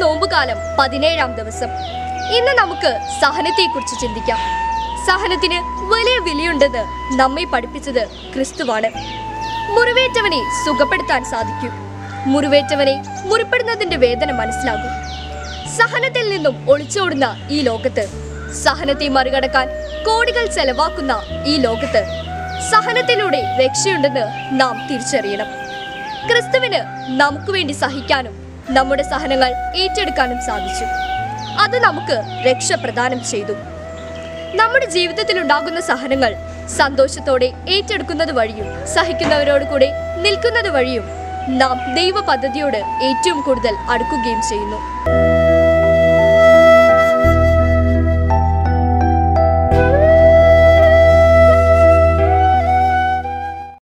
നോമ്പുകാലം പതിനേഴാം ദിവസം ഇന്ന് നമുക്ക് സഹനത്തെക്കുറിച്ച് ചിന്തിക്കാം സഹനത്തിന് വലിയ വിലയുണ്ടെന്ന് നമ്മെ പഠിപ്പിച്ചത് ക്രിസ്തുവാണ് മുറിവേറ്റവനെ സുഖപ്പെടുത്താൻ സാധിക്കൂ മുറിവേറ്റവനെ മുറിപ്പെടുന്നതിന്റെ വേദന മനസ്സിലാകും സഹനത്തിൽ നിന്നും ഒളിച്ചോടുന്ന ഈ ലോകത്ത് സഹനത്തെ മറികടക്കാൻ കോടികൾ ചെലവാക്കുന്ന ഈ ലോകത്ത് സഹനത്തിലൂടെ രക്ഷയുണ്ടെന്ന് നാം തിരിച്ചറിയണം ക്രിസ്തുവിന് നമുക്ക് വേണ്ടി സഹിക്കാനും നമ്മുടെ സഹനങ്ങൾ ഏറ്റെടുക്കാനും സാധിച്ചു അത് നമുക്ക് രക്ഷ പ്രദാനം ചെയ്തു നമ്മുടെ ജീവിതത്തിൽ ഉണ്ടാകുന്ന സഹനങ്ങൾ സന്തോഷത്തോടെ ഏറ്റെടുക്കുന്നത് വഴിയും സഹിക്കുന്നവരോട് കൂടെ നിൽക്കുന്നത് വഴിയും നാം ദൈവ പദ്ധതിയോട് ഏറ്റവും കൂടുതൽ അടുക്കുകയും ചെയ്യുന്നു